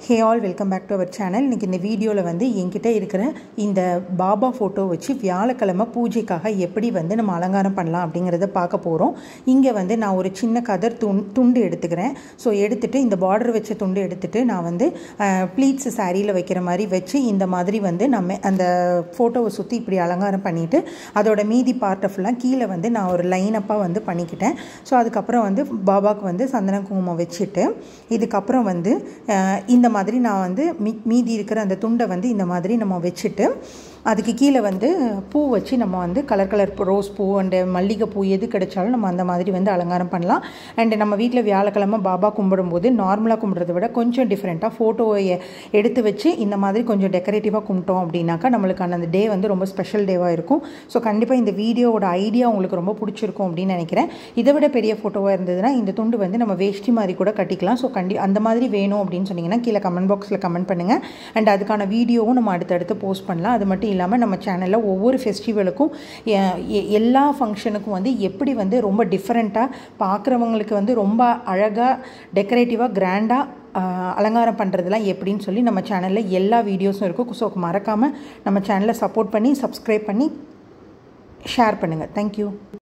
hey all welcome back to our channel இன்றைக்கி இந்த வீடியோவில் வந்து என்கிட்ட இருக்கிற இந்த பாபா ஃபோட்டோ வச்சு வியாழக்கிழமை பூஜைக்காக எப்படி வந்து நம்ம அலங்காரம் பண்ணலாம் அப்படிங்கிறத பார்க்க போகிறோம் இங்கே வந்து நான் ஒரு சின்ன கதர் துண் துண்டு எடுத்துக்கிறேன் ஸோ எடுத்துகிட்டு இந்த பார்டர் வச்ச துண்டு எடுத்துகிட்டு நான் வந்து ப்ளீட்ஸ் சாரியில் வைக்கிற மாதிரி வச்சு இந்த மாதிரி வந்து நம்ம அந்த ஃபோட்டோவை சுற்றி இப்படி அலங்காரம் பண்ணிவிட்டு அதோட மீதி பார்ட்டை ஃபுல்லாக கீழே வந்து நான் ஒரு லைனப்பாக வந்து பண்ணிக்கிட்டேன் ஸோ அதுக்கப்புறம் வந்து பாபாவுக்கு வந்து சந்தன குங்குமம் வச்சுட்டு இதுக்கப்புறம் வந்து இந்த மாதிரி நான் வந்து மீ மீதி இருக்கிற அந்த துண்டை வந்து இந்த மாதிரி நம்ம வச்சுட்டு அதுக்கு கீழே வந்து பூ வச்சு நம்ம வந்து கலர் கலர் ரோஸ் பூ அண்டு மல்லிகைப்பூ எது கிடைச்சாலும் நம்ம அந்த மாதிரி வந்து அலங்காரம் பண்ணலாம் அண்டு நம்ம வீட்டில் வியாழக்கிழமை பாபா கும்பிடும்போது நார்மலாக கும்பிட்றத விட கொஞ்சம் டிஃப்ரெண்ட்டாக ஃபோட்டோவை எடுத்து வச்சு இந்த மாதிரி கொஞ்சம் டெக்கரேட்டிவாக கும்பிட்டோம் அப்படின்னாக்கா நம்மளுக்கான அந்த டே வந்து ரொம்ப ஸ்பெஷல் டேவாக இருக்கும் ஸோ கண்டிப்பாக இந்த வீடியோவோட ஐடியா உங்களுக்கு ரொம்ப பிடிச்சிருக்கும் அப்படின்னு நினைக்கிறேன் இதை விட பெரிய ஃபோட்டோவாக இருந்ததுன்னா இந்த துண்டு வந்து நம்ம வேஷ்டி மாதிரி கூட கட்டிக்கலாம் ஸோ கண்டி அந்த மாதிரி வேணும் அப்படின்னு சொன்னீங்கன்னா கீழே கமெண்ட் பாக்ஸில் கமெண்ட் பண்ணுங்கள் அண்ட் அதுக்கான வீடியோவும் நம்ம அடுத்தடுத்து போஸ்ட் பண்ணலாம் அது மட்டும் இல்லாமல் நம்ம சேனலில் ஒவ்வொரு ஃபெஸ்டிவலுக்கும் எல்லா ஃபங்க்ஷனுக்கும் வந்து எப்படி வந்து ரொம்ப டிஃப்ரெண்ட்டாக பார்க்குறவங்களுக்கு வந்து ரொம்ப அழகாக டெக்கரேட்டிவாக கிராண்டாக அலங்காரம் பண்ணுறதுலாம் எப்படின்னு சொல்லி நம்ம சேனலில் எல்லா வீடியோஸும் இருக்கும் ஸோ மறக்காமல் நம்ம சேனலை சப்போர்ட் பண்ணி சப்ஸ்கிரைப் பண்ணி ஷேர் பண்ணுங்கள் தேங்க்யூ